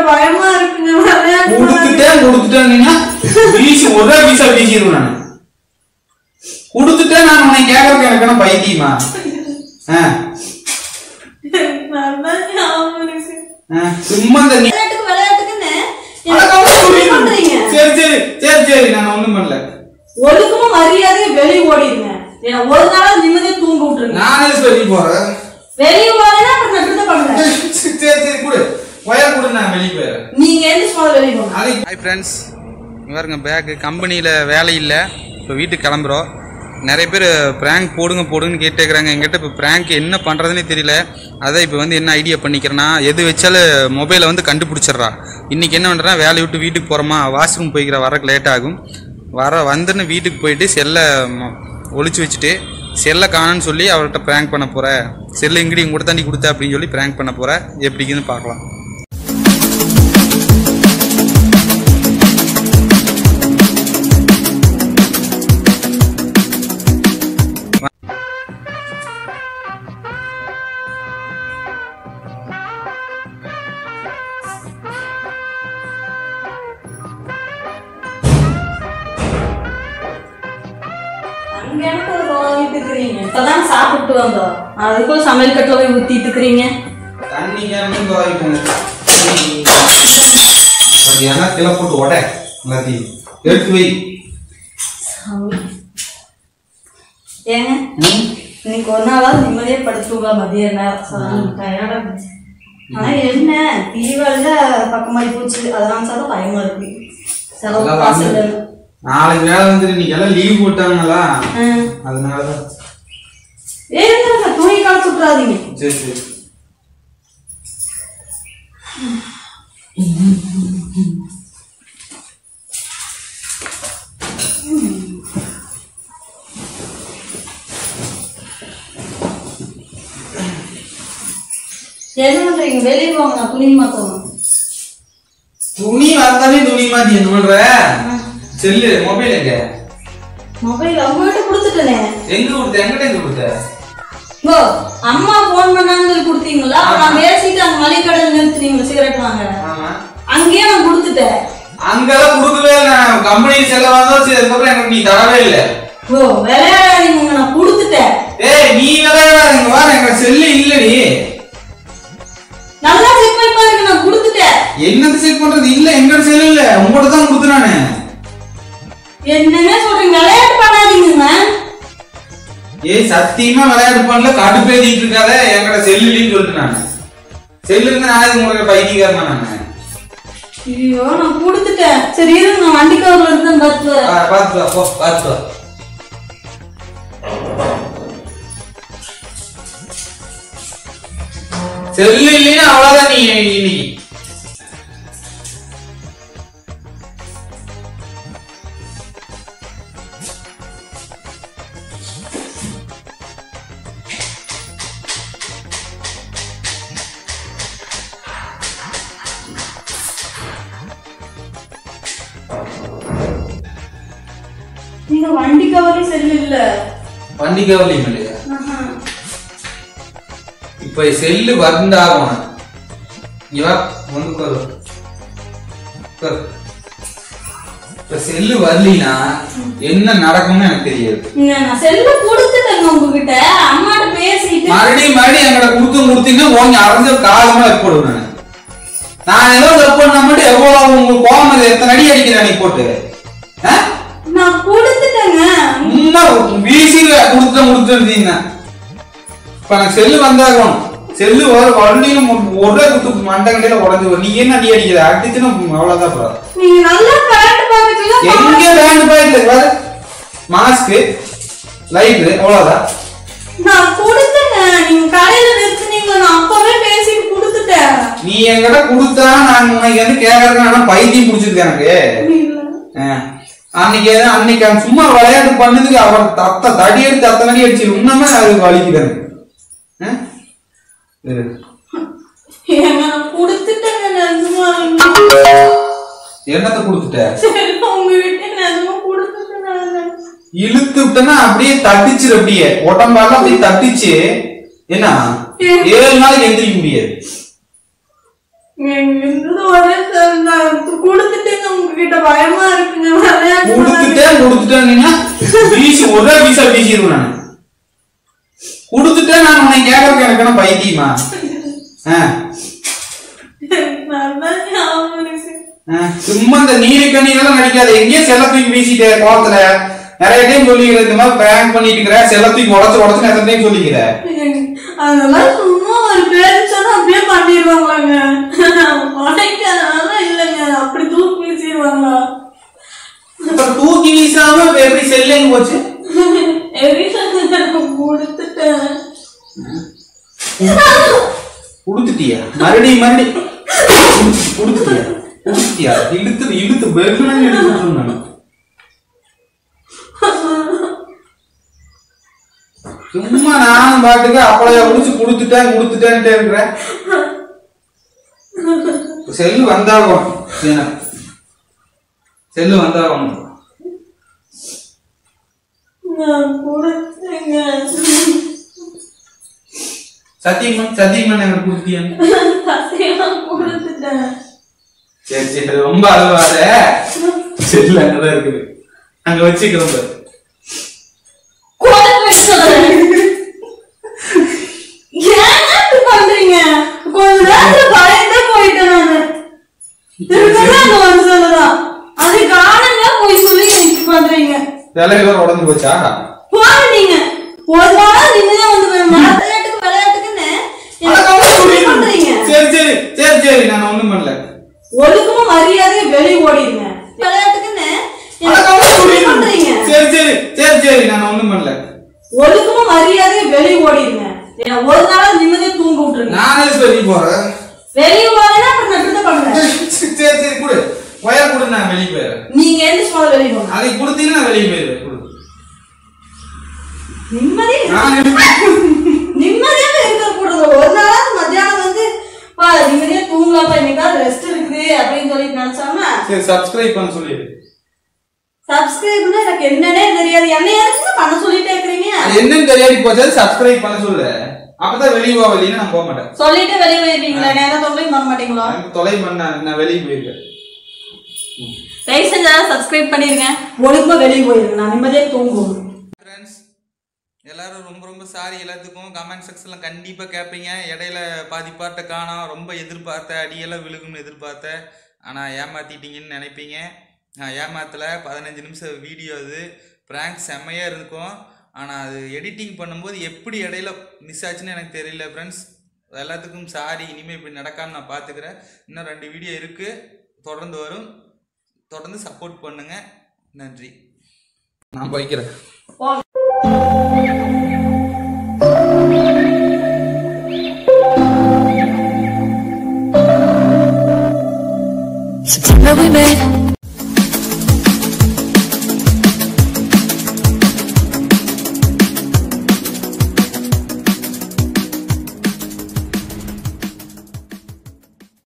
பயமா இருக்குங்க விளையாட்டு கொடுத்துட்டேன் கொடுத்துட்டேன்னா வீசி ஒரே வீசா வீசிடுவேன் நான் கொடுத்துட்டேன் நான் உன்னை கேட்கறதுக்கு எனக்கு என்ன பைத்தியமா ஆ, நல்லா ஞாபகம் இருக்கு. ஆ, சும்மா இந்த நீ- விளையாட்டுக்கு விளையாட்டுக்குன்னு அட, எனக்கு கவுளி இப்படி புரியுது. பண்றீங்க சரி சரி சரி சரி நான் ஒண்ணும் பண்ணல ஒழுக்கமா மரியாதையை வெளிய ஓடிடுங்க ஏன்னா ஒரு நாள் நிம்மதியா தூங்க விட்டுருங்க நானே சொல்லி போறேன் வெளிய போறேன்னா அப்புறம் நான் இப்படிதான் பண்ணுவேன் சரி சரி கொடு ஒயர் கொடு நான் வெளியே போயிடுறேன் நீங்க எந்திரிச்சு முதல்ல வெளிய போங்க ஹாய் ஃப்ரெண்ட்ஸ் பாருங்க பேக்கு கம்பெனியில் வேலை இல்லை இப்போ வீட்டுக்கு கிளம்புறோம் நிறைய பேர் ப்ராங்க் போடுங்க போடுங்கன்னு கேட்டுக்கிறாங்க எங்கிட்ட இப்போ ப்ராங்க் என்ன பண்ணுறதுனே தெரியல அதான் இப்போ வந்து என்ன ஐடியா பண்ணிக்கிறேன்னா எது வச்சாலும் மொபைலை வந்து கண்டுபிடிச்சிட்றா இன்றைக்கி என்ன பண்ணுறேன் வேலையை விட்டு வீட்டுக்கு போகிறோமா வாஷ்ரூம் போய்க்கிற வரக்கு லேட் ஆகும் வர வந்துன்னு வீட்டுக்கு போயிட்டு செல்லை ம- ஒளிச்சு வச்சுட்டு செல்லை காணுன்னு சொல்லி அவர்கிட்ட ப்ராங்க் பண்ண போகிறேன் செல்லை இங்கடி இங்க கூட தாண்டி கொடுத்த அப்படின்னு சொல்லி ப்ராங்க் பண்ண போகிறேன் எப்படிக்குன்னு பார்க்கலாம் அங்க எனக்கு ஒரு வாங்கிட்டு இருக்கிறீங்க இப்பதான் சாப்பிட்டு வந்தோம் அதுக்குள்ள சமையல் கட்டில போய் ஊத்திட்டு இருக்கிறீங்க தண்ணி கேமீன் துவைக்கணும் அது என்ன கிளை போட்டு உட எல்லாத்தையும் எடுத்து வை சாமி. ஏங்க ம்? இன்னைக்கு ஒரு நாளாவது நிம்மதியா படுத்துங்களா மதிய நேரம் சாமி, டயர்டா இருந்துச்சு. ஆனா என்ன தீபாவளில பக்கமாயி போச்சு அதனால சார் பயமா இருக்கு செலவு எல்லாம் காசு வந்து- இல்லைன்னு. நாளைக்கு வேலை வந்துட்டு இன்னைக்கு எல்லாம் லீவ் போட்டாங்களா ஆ. அதனாலதான் ஏங்க துணி கால சுட்டுறாதீங்க சரி சரி என்ன பண்றீங்க வெளியே போங்க நான் துணி மாத்தணும் துணி வந்தாலே துணி மாத்தி என்ன பண்ற செல்லு மொபைல் எங்க மொபைல் அவங்ககிட்ட கொடுத்துட்டேனே எங்க கொடுத்த எங்கிட்ட எங்க கொடுத்த ஓ அம்மா போன் பண்ணாங்கன்னு சொல்லி கொடுத்தீங்களா அப்ப நான் பேசிட்டு அங்க மளிகை கடையில் நிறுத்துனீங்க சிகரெட் வாங்க ஆமா அங்கேயே நான் கொடுத்துட்டேன் அங்கெல்லாம் கொடுக்கவே இல்லை நான் கம்பெனி செல்ல வந்தோம் சரி அதுக்கப்புறம் எனக்கு நீ தரவே இல்லை ஓ விளையாடாதீங்க நான் கொடுத்துட்டேன் ஏய் நீ விளையாடாதீங்க வா எங்க செல்லு இல்லடி நல்லா செக் பண்ணி பாருங்க நான் கொடுத்துட்டேன் என்னது செக் பண்றது இல்ல எங்க செல்லு இல்ல உங்கள்கிட்ட தான் கொடுத்து நானு என்னங்க சொல்றீங்க விளையாட்டு பண்ணாதீங்க ஏய் சத்தியமா விளையாட்டு பண்ணல கடுப்பேதிட்டு இருக்காத என்கிட்ட செல்லுலின்னு சொல்லிட்டு நானு செல்லு இருந்து நாளைக்கு உங்களுக்கு பைத்தியக்காரன் நானு ஐயோ நான் கொடுத்துட்டேன் சரி இருங்க நான் வண்டி கவர்ல இருந்து பார்த்து ஆ, பார்த்து வா போ பார்த்து வா செல்லு இல்லைன்னா அவ்வளவுதான் நீ இன்னைக்கு நீங்க வண்டி கவர்ல செல்லு இல்ல வண்டி கவலையும் இல்லையா இப்ப செல்லு வந்தாகும் இங்க வா வந்து உட்காரு உட்காரு. இப்ப செல்லு வரலினா என்ன நடக்கும்னு எனக்கு தெரியாது இங்க நான் செல்லு கொடுத்துட்டேங்க உங்ககிட்ட அம்மாட்ட பேசிட்டு மறுபடியும் மறுபடியும் எங்களை கொடுத்து கொடுத்தீங்கன்னா ஓங்க அரைஞ்ச காலமா ஏற்படும் நான் நான் ஏதோ தப்பு பண்ணா மட்டும் எவ்வளவு உங்களுக்கு கோவம் அது எத்தனை அடி அடிக்கிறேன் நீ போட்டு ஆ? நான் கொடுத்துட்டேங்க சும்மா வீசி கொடுத்து கொடுத்துருந்தீங்க இப்ப எனக்கு செல்லு வந்தாகணும் செல்லு வர வண்டியில ஒரே குத்து மண்டகண்டையில உடஞ்சு வரும். நீ என்ன அடி அடிக்கிற அடிச்சுன்னா அவ்வளவுதான் bro. நீங்க நல்லா கரெக்ட் பாக்கல எங்க பேண்ட் பாயிண்ட் மாஸ்க் லைட் அவ்வளவுதான் நான் கொடுத்தேங்க நீங்க கடையில நிறுத்துனீங்க நான் அப்பவே பேசிட்டு கொடுத்துட்டேன் நீ என்கிட்ட கொடுத்தா நான் உனக்கு வந்து கேட்கறதுக்கு ஆனா பைத்தியம் பிடிச்சிருக்கு எனக்கு இல்ல. ஆ. அன்னைக்கு ஏதோ- அன்னைக்கு அவன் சும்மா விளையாட்டு பண்ணதுக்கு அவர் தத்த தடி எடுத்து அத்தனை அடி அடிச்சு இன்னுமே அது வலிக்குது எனக்கு. ஆ? இரு. ஏங்க நான் கொடுத்துட்டேங்க நிஜமா என்னத்த கொடுத்துட்ட சரி உங்ககிட்ட நிஜமா கொடுத்துட்டேன் நானு. இழுத்து விட்டனா அப்படியே தட்டிச்சிரு அப்படியே உடம்பால அப்படியே தட்டிச்சு என்ன ஏழு நாளைக்கு எந்திரிக்க முடியாது இருந்தது ஒரே சார் நான் கொடுத்துட்டேங்க உங்ககிட்ட பயமா இருக்குங்க விளையாட்டு கொடுத்துட்டேன் கொடுத்துட்டேன்னா வீசி ஒரே வீசா வீசிடுவேன் நான் கொடுத்துட்டேன் நான் உன்னை கேட்கறதுக்கு எனக்கு என்ன பைத்தியமா ஆ, நல்லா ஞாபகம் இருக்கு. ஆ, சும்மா இந்த நீரு கண்ணீரெல்லாம் நடிக்காத எங்கேயும் செல்ல தூக்கி வீசிட்டே கோவத்துல நிறைய டைம் சொல்லிக்கிற இந்த மாதிரி பிராங்க் பண்ணிட்டு இருக்கிற செல்ல தூக்கி உடச்சு உடச்சு எத்தனை டைம் சொல்லிக்கிற அதெல்லாம் சும்மா ஒரு பேர் சொன்னா அப்படியே பண்ணிடுவாங்களாங்க உடைக்கிறதுனால இல்லைங்க அப்படி தூக்கி வீசிடுவாங்களா அப்புறம் தூக்கி வீசாம இப்ப எப்படி செல்லுங்க போச்சு எரிசல் கொடுத்துட்டேன் கொடுத்துட்டியா மறுபடியும் மறுபடியும் கொடுத்துட்டியா கொடுத்துட்டியா இழுத்து இழுத்து வெறும் இழுத்து சொன்னாங்க சும்மா நானும் பாட்டுக்கு அப்பளைய முடிச்சு கொடுத்துட்டேன் கொடுத்துட்டேன்ட்டே இருக்கிறேன் செல்லு வந்தாகும் எனக்கு செல்லு வந்தாகும் நான் கொடுத்தேங்க சத்தியமன் சத்தியமன் எனக்கு கொடுத்தியா சத்தியமா கொடுத்துட்டேன் சரி சரி ரொம்ப அழுவாத செல்லு அங்கதான் இருக்குது அங்க வச்சுக்கிறோம் பாரு. கொடுத்து சொல்றேன் ஏன் இப்படி பண்றீங்க கொஞ்ச நேரத்துல பயந்தே போயிட்டேன் நானு திரும்பவே அங்க வந்து சொல்லலாம் அது காணுங்க போய் சொல்லி எனக்கு பண்றீங்க தலைவர் உடஞ்சு போச்சா போங்க நீங்க ஒரு நாள் நிம்மதியா வந்து போய் விளையாட்டுக்கு விளையாட்டுக்குன்னு எனக்கு இப்படி பண்றீங்க சரி சரி சரி சரி நான் ஒண்ணும் பண்ணல ஒழுக்கமா மரியாதையா வெளியே ஓடிடுங்க விளையாட்டுக்குன்னு எனக்கு இப்படி பண்றீங்க சரி சரி சரி சரி நான் ஒண்ணும் பண்ணல ஒழுக்கமா மரியாதையா வெளியே ஓடிடுங்க என்னை ஒரு நாள் நிம்மதியா தூங்க விட்டுருங்க நானே சொல்லி போறேன் வெளியே போறேன்னா அப்புறம் நான் இப்படிதான் பண்ணுவேன் சரி சரி கொடு ஒயர் கொடு நான் வெளியே போயிடுறேன் நீங்க எந்திரிச்சு முதல்ல வெளியே போங்க அதை கொடுத்தீங்கன்னா நான் வெளியே போயிடுவேன் கொடு நிம்மதி நான் நிம்மதியாக இருக்க கூடாது ஒரு நாளாவது மத்தியானம் வந்து பா நிம்மதியா தூங்கலாம்ப்பா இன்னைக்காவது ரெஸ்ட் இருக்குது அப்படின்னு சொல்லிட்டு நினைச்சோம்னா சரி சப்ஸ்கிரைப் பண்ண சொல்லிடு சப்ஸ்கிரைப்னா எனக்கு என்னன்னே தெரியாது என்ன எதுக்கு பண்ண சொல்லிட்டே இருக்கிறீங்க அது என்னன்னு தெரியாது போச்சு சப்ஸ்கிரைப் பண்ண சொல்லு அப்பதான் வெளியே போக வெளியே நான் போக மாட்டேன் சொல்லிட்டு வெளியே போயிருவீங்களா நேரம் தொழில் பண்ண மாட்டீங்களா எனக்கு தொலை பண்ண நான் வெளியே போயிருக்கேன் தயவு செஞ்சா சப்ஸ்கிரைப் பண்ணிருங்க ஒழுக்கமா வெளியே போயிருங்க நான் நிம்மதியா தூங்குவோம் ஃப்ரெண்ட்ஸ் எல்லாரும் ரொம்ப ரொம்ப சாரி எல்லாத்துக்கும் கமெண்ட் செக்ஷன்ல கண்டிப்பா கேட்பீங்க இடையில பாதி பாட்டை காணோம் ரொம்ப எதிர்பார்த்த அடியெல்லாம் விழுகும்னு எதிர்பார்த்தேன் ஆனா ஏமாத்திட்டீங்கன்னு நினைப்பீங்க நான் ஏமாத்தல பதினஞ்சு நிமிஷம் வீடியோ அது ப்ராங்க் செம்மையா இருக்கும் ஆனா அது எடிட்டிங் பண்ணும்போது எப்படி இடையில மிஸ் ஆச்சுன்னு எனக்கு தெரியல ஃப்ரெண்ட்ஸ் எல்லாத்துக்கும் சாரி இனிமேல் இப்படி நடக்காம நான் பார்த்துக்கிறேன் இன்னும் ரெண்டு வீடியோ இருக்கு தொடர்ந்து வரும் தொடர்ந்து சப்போர்ட் பண்ணுங்க நன்றி நான் வைக்கிறேன் September we made